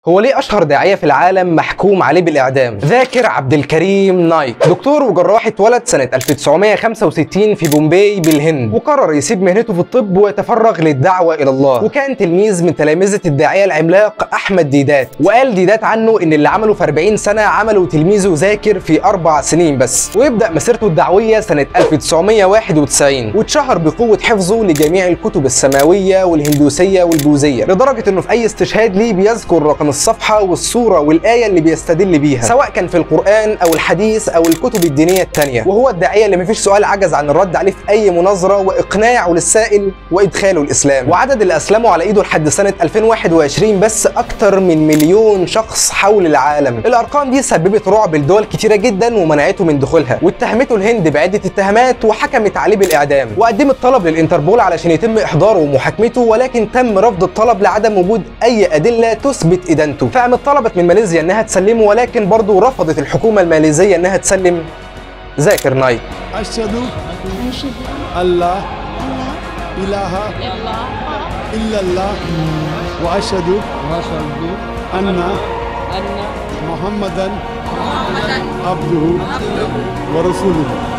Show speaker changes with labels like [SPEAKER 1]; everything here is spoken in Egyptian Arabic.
[SPEAKER 1] هو ليه اشهر داعيه في العالم محكوم عليه بالاعدام ذاكر عبد الكريم نايك دكتور وجراح اتولد سنه 1965 في بومباي بالهند وقرر يسيب مهنته في الطب ويتفرغ للدعوه الى الله وكان تلميذ من تلامذه الداعيه العملاق احمد ديدات وقال ديدات عنه ان اللي عمله في 40 سنه عمله تلميذه ذاكر في اربع سنين بس ويبدا مسيرته الدعويه سنه 1991 واتشهر بقوه حفظه لجميع الكتب السماويه والهندوسيه والبوذيه لدرجه انه في اي استشهاد ليه بيذكر رقم الصفحه والصوره والايه اللي بيستدل بيها سواء كان في القران او الحديث او الكتب الدينيه الثانيه وهو الداعيه اللي مفيش سؤال عجز عن الرد عليه في اي مناظره واقناعه للسائل وادخاله الاسلام وعدد اللي اسلموا على ايده لحد سنه 2021 بس اكتر من مليون شخص حول العالم الارقام دي سببت رعب لدول كتيره جدا ومنعته من دخولها واتهمته الهند بعده اتهامات وحكمت عليه بالاعدام وقدمت طلب للانتربول علشان يتم احضاره ومحاكمته ولكن تم رفض الطلب لعدم وجود اي ادله تثبت ادانته فقامت طلبت من ماليزيا انها تسلمه ولكن برضه رفضت الحكومه الماليزيه انها تسلم ذاكر نايك
[SPEAKER 2] أشهد
[SPEAKER 3] أشهد
[SPEAKER 2] أن لا
[SPEAKER 3] أن
[SPEAKER 2] إله
[SPEAKER 3] لا إله
[SPEAKER 2] إلا الله وأشهد
[SPEAKER 4] وأشهد
[SPEAKER 2] أن
[SPEAKER 4] أن
[SPEAKER 2] محمدا عبده ورسوله